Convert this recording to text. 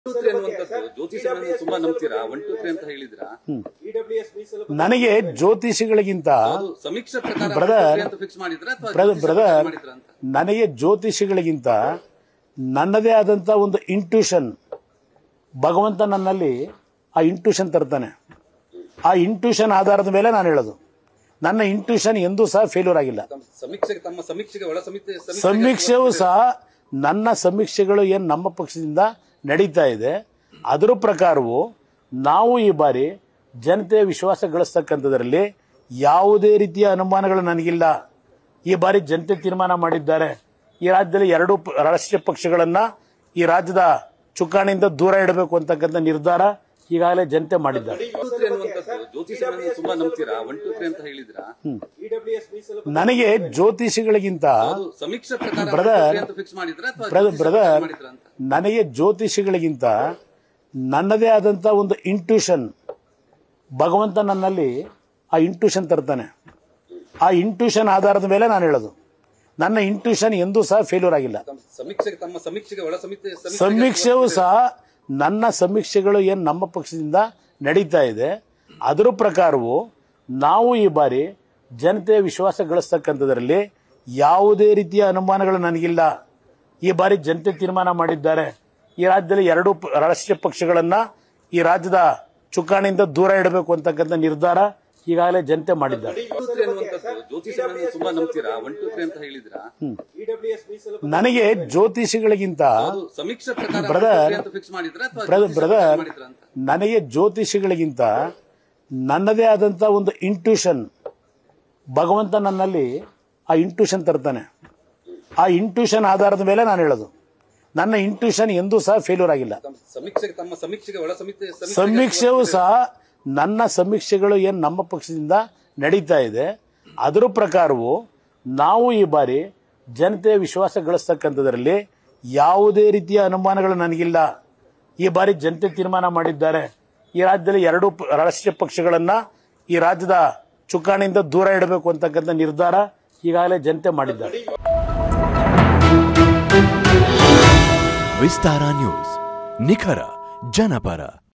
to three ಅನ್ನುವಂಥದ್ದು ಜ್ಯೋತಿಷಗಳನ್ನು ತುಂಬಾ ನಂಬ್ತೀರಾ one to three ಅಂತ ಹೇಳಿದ್ರಾ ಇಡಬ್ಲ್ಯೂಎಸ್ ಮೀಸಲು ನನಗೆ ಜ್ಯೋತಿಷಿಗಳಿಗಿಂತ ಅದು ಸಮೀಕ್ಷೆ ಪ್ರಕಾರ Brother, one, two, three ಅಂತ ಫಿಕ್ಸ್ ಮಾಡಿದ್ರ ಅಥವಾ ಬ್ರದರ್ ಬ್ರದರ್ ಮಾಡಿದ್ರ ಅಂತ ನನಗೆ ಜ್ಯೋತಿಷಿಗಳಿಗಿಂತ ನನ್ನದೇ ಆದಂತ ಒಂದು ಇಂಟ್ಯೂಷನ್ ಭಗವಂತ ನನ್ನಲ್ಲಿ ಆ ಇಂಟ್ಯೂಷನ್ ತರ್ತಾನೆ ಆ ಇಂಟ್ಯೂಷನ್ ಆಧಾರದ ಮೇಲೆ ನಾನು ಹೇಳೋದು ನನ್ನ ಇಂಟ್ಯೂಷನ್ ಎಂದೂ ಸಹ ಫೇಲ್ಯೂರ್ ಆಗಿಲ್ಲ ತಮ್ಮ ಸಮೀಕ್ಷೆಗೆ ತಮ್ಮ ಸಮೀಕ್ಷೆಗೆ ಒಳ ಸಮಿತಿ ಸಮೀಕ್ಷೆಗೆ ಸಮೀಕ್ಷೆಯೂ ಸಹ ನನ್ನ ಸಮೀಕ್ಷೆಗಳು ಏನು ನಮ್ಮ ಪಕ್ಷದಿಂದ ನಡೀತಾ ಇದೆ ಅದರ ಪ್ರಕಾರವು ನಾವು ಈ ಬಾರಿ ಜನತೆಯ ವಿಶ್ವಾಸ ಗಳಿಸ್ತಕ್ಕಂಥದ್ರಲ್ಲಿ ಯಾವುದೇ ರೀತಿಯ ಅನುಮಾನಗಳು ನನಗಿಲ್ಲ ಈ ಬಾರಿ ಜನತೆ ತೀರ್ಮಾನ ಮಾಡಿದ್ದಾರೆ ಈ ರಾಜ್ಯದಲ್ಲಿ ಎರಡು ಪ- ರಾಷ್ಟ್ರೀಯ ಪಕ್ಷಗಳನ್ನ ಈ ರಾಜ್ಯದ ಚುಕ್ಕಾಣಿಯಿಂದ ದೂರ ಇಡಬೇಕು ಅಂತಕ್ಕಂಥ ನಿರ್ಧಾರ ಈಗಾಗಲೇ ಜನತೆ ಮಾಡಿದ್ದಾರೆ ಟು ತ್ರೀ ಅನ್ನುವಂಥದ್ದು ಜ್ಯೋತಿಷಗಳನ್ನು ತುಂಬಾ ನಂಬ್ತೀರಾ ಒನ್ ಟು ತ್ರೀ ಅಂತ ಹೇಳಿದ್ರಾ ಇಡಬ್ಲ್ಯೂಎಸ್ ಮೀಸಲು ನನಗೆ ಜ್ಯೋತಿಷಿಗಳಿಗಿಂತ ಅದು ಸಮೀಕ್ಷೆ ಪ್ರಕಾರ one, Brother, two, three ಅಂತ ಫಿಕ್ಸ್ ಮಾಡಿದ್ರ ಅಥವಾ ಬ್ರದರ್ ಬ್ರದರ್ ಮಾಡಿದ್ರ ಅಂತ ನನಗೆ ಜ್ಯೋತಿಷಿಗಳಿಗಿಂತ ನನ್ನದೇ ಆದಂತ ಒಂದು ಇಂಟ್ಯೂಷನ್ ಭಗವಂತ ನನ್ನಲ್ಲಿ ಆ ಇಂಟ್ಯೂಷನ್ ತರ್ತಾನೆ ಆ ಇಂಟ್ಯೂಷನ್ ಆಧಾರದ ಮೇಲೆ ನಾನು ಹೇಳೋದು ನನ್ನ ಇಂಟ್ಯೂಷನ್ ಎಂದೂ ಸಹ ಫೇಲ್ಯೂರ್ ಆಗಿಲ್ಲ ತಮ್ಮ ಸಮೀಕ್ಷೆಗೆ ತಮ್ಮ ಸಮೀಕ್ಷೆಗೆ ಒಳ ಸಮಿತಿ ಸಮೀಕ್ಷೆಗೆ ಸಮೀಕ್ಷೆಯೂ ಸಹ ನನ್ನ ಸಮೀಕ್ಷೆಗಳು ಏನು ನಮ್ಮ ಪಕ್ಷದಿಂದ ನಡೀತಾ ಇದೆ ಅದರ ಪ್ರಕಾರವು ನಾವು ಈ ಬಾರಿ ಜನತೆಯ ವಿಶ್ವಾಸ ಗಳಿಸ್ತಕ್ಕಂಥದ್ರಲ್ಲಿ ಯಾವುದೇ ರೀತಿಯ ಅನುಮಾನಗಳು ನನಗಿಲ್ಲ ಈ ಬಾರಿ ಜನತೆ ತೀರ್ಮಾನ ಮಾಡಿದ್ದಾರೆ ಈ ರಾಜ್ಯದಲ್ಲಿ ಎರಡು ಪ- ರಾಷ್ಟ್ರೀಯ ಪಕ್ಷಗಳನ್ನ ಈ ರಾಜ್ಯದ ಚುಕ್ಕಾಣಿಯಿಂದ ದೂರ ಇಡಬೇಕು ಅಂತಕ್ಕಂಥ ನಿರ್ಧಾರ ಈಗಾಗಲೇ ಜನತೆ ಮಾಡಿದ್ದಾರೆ ಟು ತ್ರೀ ಅನ್ನುವಂಥದ್ದು ಜ್ಯೋತಿಷಗಳನ್ನು ತುಂಬಾ ನಂಬ್ತೀರಾ ಒನ್ ಟು ತ್ರೀ ಅಂತ ಹೇಳಿದ್ರಾ ಇಡಬ್ಲ್ಯೂಎಸ್ ಮೀಸಲು ನನಗೆ ಜ್ಯೋತಿಷಿಗಳಿಗಿಂತ ಅದು ಸಮೀಕ್ಷೆ ಪ್ರಕಾರ Brother, one, two, three ಅಂತ ಫಿಕ್ಸ್ ಮಾಡಿದ್ರ ಅಥವಾ ಬ್ರದರ್ ಬ್ರದರ್ ಮಾಡಿದ್ರ ಅಂತ ನನಗೆ ಜ್ಯೋತಿಷಿಗಳಿಗಿಂತ ನನ್ನದೇ ಆದಂತ ಒಂದು ಇಂಟ್ಯೂಷನ್ ಭಗವಂತ ನನ್ನಲ್ಲಿ ಆ ಇಂಟ್ಯೂಷನ್ ತರ್ತಾನೆ ಆ ಇಂಟ್ಯೂಷನ್ ಆಧಾರದ ಮೇಲೆ ನಾನು ಹೇಳೋದು ನನ್ನ ಇಂಟ್ಯೂಷನ್ ಎಂದೂ ಸಹ ಫೇಲ್ಯೂರ್ ಆಗಿಲ್ಲ ತಮ್ಮ ಸಮೀಕ್ಷೆಗೆ ತಮ್ಮ ಸಮೀಕ್ಷೆಗೆ ಒಳ ಸಮಿತಿ ಸಮೀಕ್ಷೆಗೆ ಸಮೀಕ್ಷೆಯೂ ಸಹ ನನ್ನ ಸಮೀಕ್ಷೆಗಳು ಏನು ನಮ್ಮ ಪಕ್ಷದಿಂದ ನಡೀತಾ ಇದೆ ಅದರ ಪ್ರಕಾರವು ನಾವು ಈ ಬಾರಿ ಜನತೆಯ ವಿಶ್ವಾಸ ಗಳಿಸ್ತಕ್ಕಂಥದ್ರಲ್ಲಿ ಯಾವುದೇ ರೀತಿಯ ಅನುಮಾನಗಳು ನನಗಿಲ್ಲ ಈ ಬಾರಿ ಜನತೆ ತೀರ್ಮಾನ ಮಾಡಿದ್ದಾರೆ ಈ ರಾಜ್ಯದಲ್ಲಿ ಎರಡು ಪ- ರಾಷ್ಟ್ರೀಯ ಪಕ್ಷಗಳನ್ನ ಈ ರಾಜ್ಯದ ಚುಕ್ಕಾಣಿಯಿಂದ ದೂರ ಇಡಬೇಕು ಅಂತಕ್ಕಂಥ ನಿರ್ಧಾರ ಈಗಾಗಲೇ ಜನತೆ ಮಾಡಿದ್ದಾರೆ ವಿಸ್ತಾರ ನ್ಯೂಸ್ ನಿಖರ ಜನಪರ